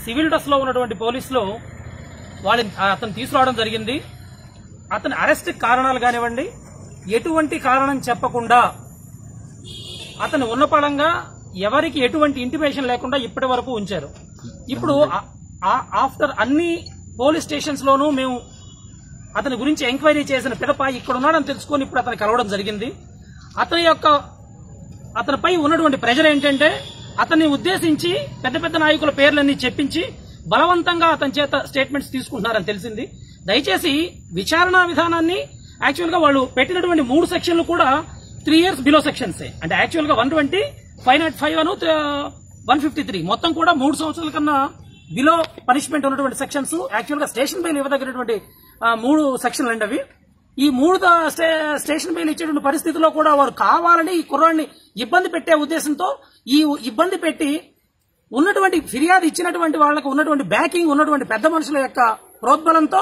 civil dress లో ఉన్నటువంటి పోలీసులు వాళ్ళని అతను తీసుకురావడం జరిగింది అతని అరెస్ట్ కారణాలు కానివ్వండి ఎటువంటి కారణం చెప్పకుండా అతను ఉన్నపడంగా ఎవరికి ఎటువంటి ఇంటిమేషన్ లేకుండా ఇప్పటి వరకు ఉంచారు ఇప్పుడు ఆఫ్టర్ అన్ని పోలీస్ స్టేషన్స్ లోనూ మేము అతని గురించి ఎంక్వైరీ చేసిన పిదప ఇక్కడ ఉన్నాడని తెలుసుకొని ఇప్పుడు అతను కలవడం జరిగింది అతని యొక్క అతనిపై ఉన్నటువంటి ప్రెజర్ ఏంటంటే అతన్ని ఉద్దేశించి పెద్ద పెద్ద నాయకుల పేర్లన్నీ చెప్పించి బలవంతంగా అతని చేత స్టేట్మెంట్స్ తీసుకుంటున్నారని తెలిసింది దయచేసి విచారణ విధానాన్ని యాక్చువల్ గా వాళ్ళు పెట్టినటువంటి మూడు సెక్షన్లు కూడా త్రీ ఇయర్స్ బిలో సెక్షన్స్ అంటే యాక్చువల్ గా one twenty five not five అను వన్ ఫిఫ్టీ త్రీ మొత్తం కూడా మూడు సంవత్సరాల కన్నా బిలో పనిష్మెంట్ ఉన్నటువంటి సెక్షన్స్ యాక్చువల్ గా స్టేషన్ బెయిల్ ఇవ్వదగినటువంటి ఆ, మూడు సెక్షన్లు అండి అవి ఈ మూడు ద- స్టే- స్టేషన్ బెయిల్ ఇచ్చేటువంటి పరిస్థితిలో కూడా వారు కావాలని ఈ కుర్రాడిని ఇబ్బంది పెట్టే ఉద్దేశంతో ఈ ఇబ్బంది పెట్టి ఉన్నటువంటి ఫిర్యాదు ఇచ్చినటువంటి వాళ్ళకు ఉన్నటువంటి బ్యాకింగ్ ఉన్నటువంటి పెద్ద మనుషుల యొక్క ప్రోద్బలంతో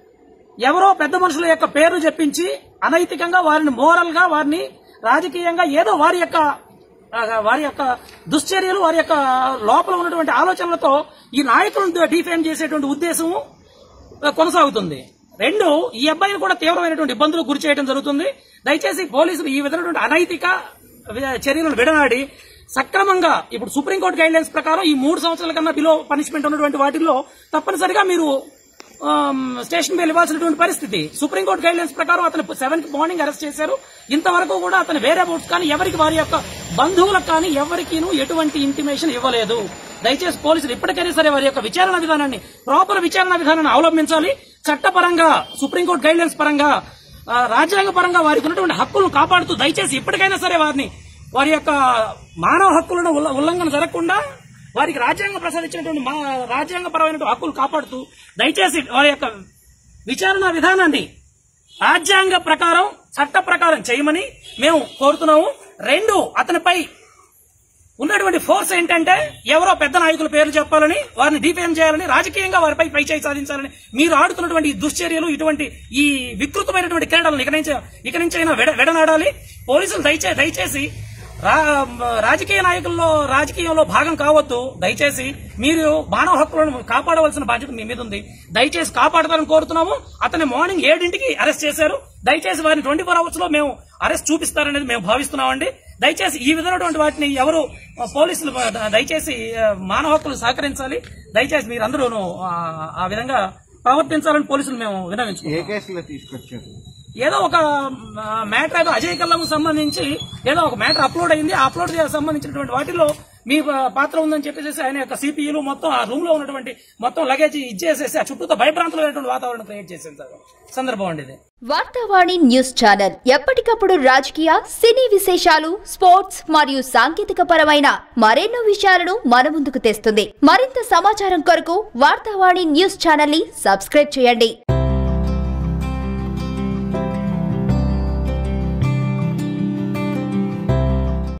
ఎవరో పెద్ద మనుషుల యొక్క పేర్లు చెప్పించి అనైతికంగా వారిని మోరల్ గా వారిని రాజకీయంగా ఏదో వారి యొక్క ఆ, వారి యొక్క దుశ్చర్యలు వారి యొక్క లోపల ఉన్నటువంటి ఆలోచనలతో ఈ నాయకులను డిఫేమ్ చేసేటువంటి ఉద్దేశం కొనసాగుతుంది రెండు ఈ అబ్బాయిని కూడా తీవ్రమైనటువంటి ఇబ్బందులకు గురి చేయడం జరుగుతుంది దయచేసి పోలీసులు ఈ విధమైనటువంటి అనైతిక వి- చర్యలను విడనాడి సక్రమంగా ఇప్పుడు సుప్రీంకోర్టు గైడ్ లైన్స్ ప్రకారం ఈ మూడు సంవత్సరాల కన్నా బిలో పనిష్మెంట్ ఉన్నటువంటి వాటిల్లో తప్పనిసరిగా మీరు ఆమ్, స్టేషన్ బెయిల్ ఇవ్వాల్సినటువంటి పరిస్థితి సుప్రీంకోర్టు గైడ్ లైన్స్ ప్రకారం అతను సెవెన్ మార్నింగ్ అరెస్ట్ చేశారు ఇంతవరకు కూడా అతను వేరే బోట్స్ కానీ ఎవరికి వారి యొక్క బంధువులకు కానీ ఎవరికీను ఎటువంటి ఇంటిమేషన్ ఇవ్వలేదు దయచేసి పోలీసులు ఇప్పటికైనా సరే వారి యొక్క విచారణ విధానాన్ని ప్రాపర్ విచారణ విధానాన్ని అవలంబించాలి చట్టపరంగా సుప్రీంకోర్టు గైడ్ లైన్స్ పరంగా ఆ, రాజ్యాంగ పరంగా వారికి ఉన్నటువంటి హక్కులను కాపాడుతూ దయచేసి ఇప్పటికైనా సరే వారిని వారి యొక్క మానవ హక్కులను ఉల్ల- ఉల్లంఘన జరగకుండా వారికి రాజ్యాంగ ప్రసాదించినటువంటి మా రాజ్యాంగపరమైనటువంటి హక్కులు కాపాడుతూ దయచేసి వారి యొక్క విచారణ విధానాన్ని రాజ్యాంగ ప్రకారం చట్ట ప్రకారం చేయమని మేము కోరుతున్నాము రెండు అతనిపై ఉన్నటువంటి ఫోర్స్ ఏంటంటే ఎవరో పెద్ద నాయకుల పేర్లు చెప్పాలని వారిని డిఫేమ్ చేయాలని రాజకీయంగా వారిపై పై చేయి సాధించాలని మీరు ఆడుతున్నటువంటి ఈ దుశ్చర్యలు ఇటువంటి ఈ వికృతమైనటువంటి క్రీడలను ఇక నుంచి ఇక నుంచి అయినా విడ విడనాడాలి పోలీసులు దయచే దయచేసి రా- రాజకీయ నాయకుల్లో రాజకీయంలో భాగం కావద్దు దయచేసి మీరు మానవ హక్కులను కాపాడవలసిన బాధ్యత మీ మీద ఉంది దయచేసి కాపాడతారని కోరుతున్నాము అతని మార్నింగ్ ఏడింటికి అరెస్ట్ చేశారు దయచేసి వారిని ట్వంటీ ఫోర్ అవర్స్ లో మేము అరెస్ట్ చూపిస్తారనేది మేము భావిస్తున్నామండి దయచేసి ఈ విధమైనటువంటి వాటిని ఎవరు ఆ, పోలీసులు ఆ, దయచేసి ఆ, మానవ హక్కులు సహకరించాలి దయచేసి మీరందరూ ఆ విధంగా ప్రవర్తించాలని పోలీసులు మేము ఏ వినవించుకుంటాం కేసులో తీసుకొచ్చారు ఏదో ఒక మ్యాటర్ ఏదో అజయ్ కల్లంకు సంబంధించి ఏదో ఒక మ్యాటర్ అప్లోడ్ అయింది ఆ అప్లోడ్ సంబంధించినటువంటి వాటిలో మీ పా- పాత్ర ఉందని చెప్పేసి ఆయన యొక్క సిపిఈలు మొత్తం ఆ రూమ్ లో ఉన్నటువంటి మొత్తం లగేజ్ ఇచ్చేసేసి ఆ చుట్టూతో భయభ్రాంతులైనటువంటి వాతావరణం క్రియేట్ చేసింది సార్ సందర్భం అండి ఇది వార్తావాణి న్యూస్ ఛానల్ ఎప్పటికప్పుడు రాజకీయ సినీ విశేషాలు స్పోర్ట్స్ మరియు సాంకేతిక పరమైన మరెన్నో విషయాలను మన ముందుకు తెస్తుంది మరింత సమాచారం కొరకు వార్తావాణి న్యూస్ ఛానల్ ని సబ్స్క్రైబ్ చేయండి